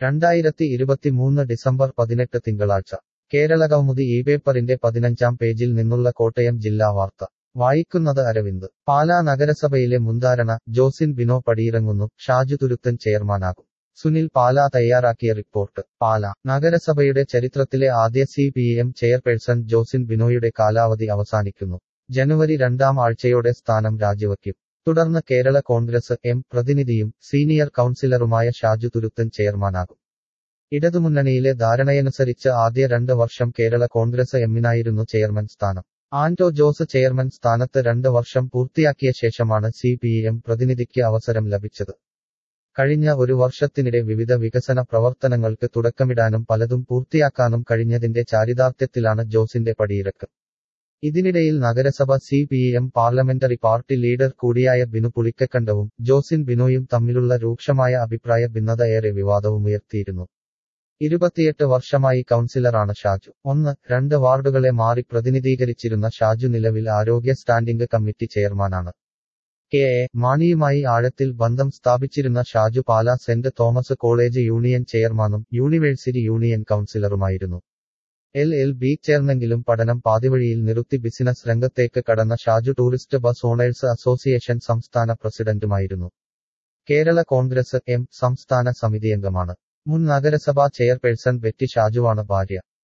രണ്ടായിരത്തി ഇരുപത്തിമൂന്ന് ഡിസംബർ പതിനെട്ട് തിങ്കളാഴ്ച കേരളകൗമുദി ഈ പേപ്പറിന്റെ പതിനഞ്ചാം പേജിൽ നിന്നുള്ള കോട്ടയം ജില്ലാ വാർത്ത വായിക്കുന്നത് അരവിന്ദ് പാലാ നഗരസഭയിലെ മുന്താരണ ജോസിൻ ബിനോ പടിയിറങ്ങുന്നു ഷാജു തുരുത്തൻ ചെയർമാനാകും സുനിൽ പാലാ തയ്യാറാക്കിയ റിപ്പോർട്ട് പാലാ നഗരസഭയുടെ ചരിത്രത്തിലെ ആദ്യ C P M chairperson Josin ബിനോയുടെ കാലാവധി അവസാനിക്കുന്നു ജനുവരി രണ്ടാം ആഴ്ചയോടെ സ്ഥാനം രാജിവയ്ക്കും തുടർന്ന് കേരള കോൺഗ്രസ് എം പ്രതിനിധിയും സീനിയർ കൗൺസിലറുമായ ഷാജു തുരുത്തൻ ചെയർമാനാകും ഇടതുമുന്നണിയിലെ ധാരണയനുസരിച്ച് ആദ്യ രണ്ട് വർഷം കേരള കോൺഗ്രസ് എമ്മിനായിരുന്നു ചെയർമാൻ സ്ഥാനം ആന്റോ ജോസ് ചെയർമാൻ സ്ഥാനത്ത് രണ്ട് വർഷം പൂർത്തിയാക്കിയ ശേഷമാണ് സി പി എം പ്രതിനിധിക്ക് അവസരം ലഭിച്ചത് കഴിഞ്ഞ ഒരു വർഷത്തിനിടെ വിവിധ വികസന പ്രവർത്തനങ്ങൾക്ക് തുടക്കമിടാനും പലതും പൂർത്തിയാക്കാനും കഴിഞ്ഞതിന്റെ ചാരിതാർത്ഥ്യത്തിലാണ് ജോസിന്റെ പടിയിറക്ക് ഇതിനിടയിൽ നഗരസഭ C P M parliamentary party leader കൂടിയായ ബിനു പുളിക്കക്കണ്ടവും ജോസിൻ ബിനോയും തമ്മിലുള്ള രൂക്ഷമായ അഭിപ്രായ ഭിന്നത ഏറെ വിവാദവുമുയർത്തിയിരുന്നു ഇരുപത്തിയെട്ട് വർഷമായി കൗൺസിലറാണ് ഷാജു ഒന്ന് രണ്ട് വാർഡുകളെ മാറി പ്രതിനിധീകരിച്ചിരുന്ന ഷാജു നിലവിൽ ആരോഗ്യ സ്റ്റാൻഡിംഗ് കമ്മിറ്റി ചെയർമാനാണ് കെ എ മാണിയുമായി ആഴത്തിൽ ബന്ധം സ്ഥാപിച്ചിരുന്ന Shaju Pala saint Thomas college union ചെയർമാനും യൂണിവേഴ്സിറ്റി യൂണിയൻ കൗൺസിലറുമായിരുന്നു എൽ എൽ ബി ചേർന്നെങ്കിലും പഠനം പാതിവഴിയിൽ നിർത്തി ബിസിനസ് രംഗത്തേക്ക് കടന്ന Shaju tourist bus owners association സംസ്ഥാന പ്രസിഡന്റുമായിരുന്നു കേരള കോൺഗ്രസ് എം സംസ്ഥാന സമിതിയംഗമാണ് മുൻ നഗരസഭാ ചെയർപേഴ്സൺ ബെറ്റി ഷാജുവാണ് ഭാര്യ